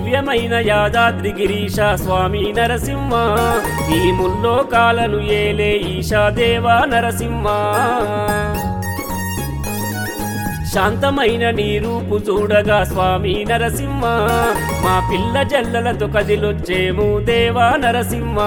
దివ్యమైన యాదాద్రి గిరీశ స్వామి నరసింహ ఈ ముల్లోకాలను ఏలే ఈశా దేవా నరసింహ శాంతమైన నీ రూపు చూడగా స్వామి నరసింహ మా పిల్ల జల్లలతో కదిలొచ్చేము దేవా నరసింహ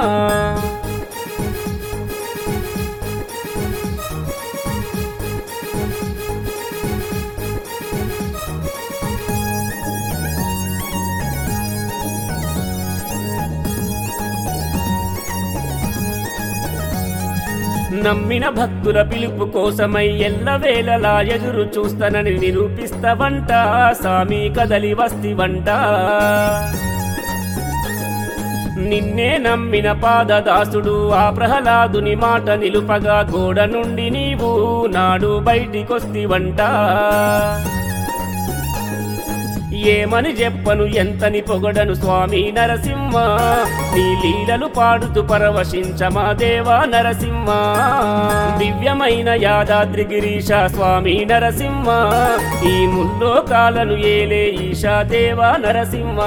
నమ్మిన భక్తుల పిలుపు కోసమై ఎల్లవేళలా ఎదురు చూస్తానని నిరూపిస్తవంట సామి కదలి వస్తివంట నిన్నే నమ్మిన పాదదాసుడు ఆ ప్రహ్లాదుని మాట నిలుపగా గోడ నుండి నీవు నాడు బయటికొస్తివంట ఏమని చెప్పను ఎంతని పొగడను స్వామి నరసింహ నీ లీలలు పాడుతూ పరవశించమా దేవా నరసింహ దివ్యమైన యాదాద్రి గిరీశ స్వామి నరసింహ ఈ ముల్లోకాలను ఏలే ఈశా దేవా నరసింహ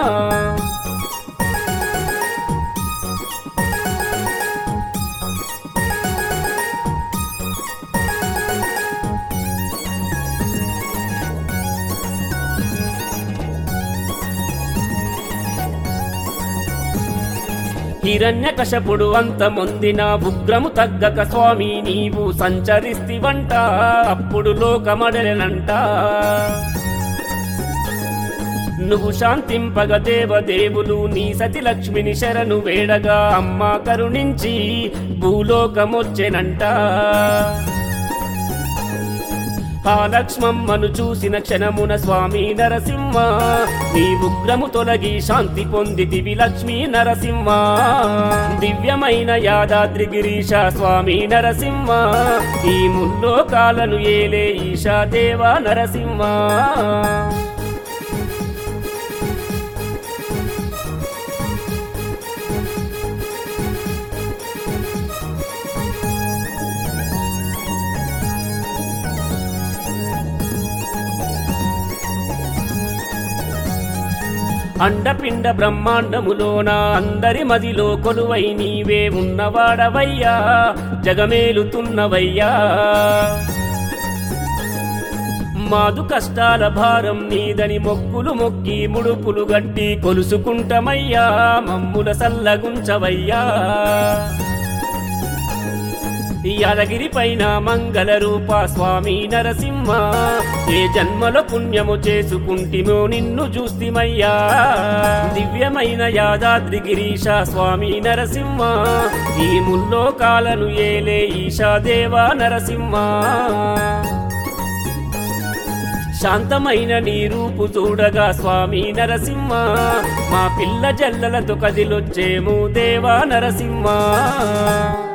హిరణ్య కశపుడు అంత మొందిన ఉగ్రము తగ్గక స్వామి నీవు సంచరిస్తివంట అప్పుడు లోకమడలనంట నువ్వు శాంతింపగ దేవదేవులు నీ సతి లక్ష్మిని శరణు వేడగా అమ్మ కరుణించి భూలోకమొచ్చెనంట ఆ లక్ష్మమ్మను చూసిన క్షణమున స్వామి నరసింహ నీ ఉగ్రము తొలగి శాంతి పొందితివి లక్ష్మీ నరసింహ దివ్యమైన యాదాద్రి గిరీశ స్వామి నరసింహ ఈ ముల్లోకాలను ఏలే ఈశా దేవా నరసింహ అండపిండ బ్రహ్మాండములోన అందరి మదిలో కొలువై నీవే ఉన్నవాడవయ్యా జగమేలుతున్నవయ్యా మాదు కష్టాల భారం నీదని మొక్కులు మొక్కి ముడుపులు గట్టి కొలుసుకుంటమయ్యా మమ్ముల సల్లగుంచవయ్యా యాదగిరి పైన మంగళ రూప స్వామి నరసింహ ఏ జన్మలో పుణ్యము చేసుకుంటిమో నిన్ను చూస్తిమయ్యా దివ్యమైన యాదాద్రి గిరీశ స్వామి నరసింహ ఈ ముల్లోకాలను ఏలే ఈశా దేవా నరసింహ శాంతమైన నీ రూపు చూడగా స్వామి నరసింహ మా పిల్ల జల్లలతో కదిలొచ్చేము దేవా నరసింహ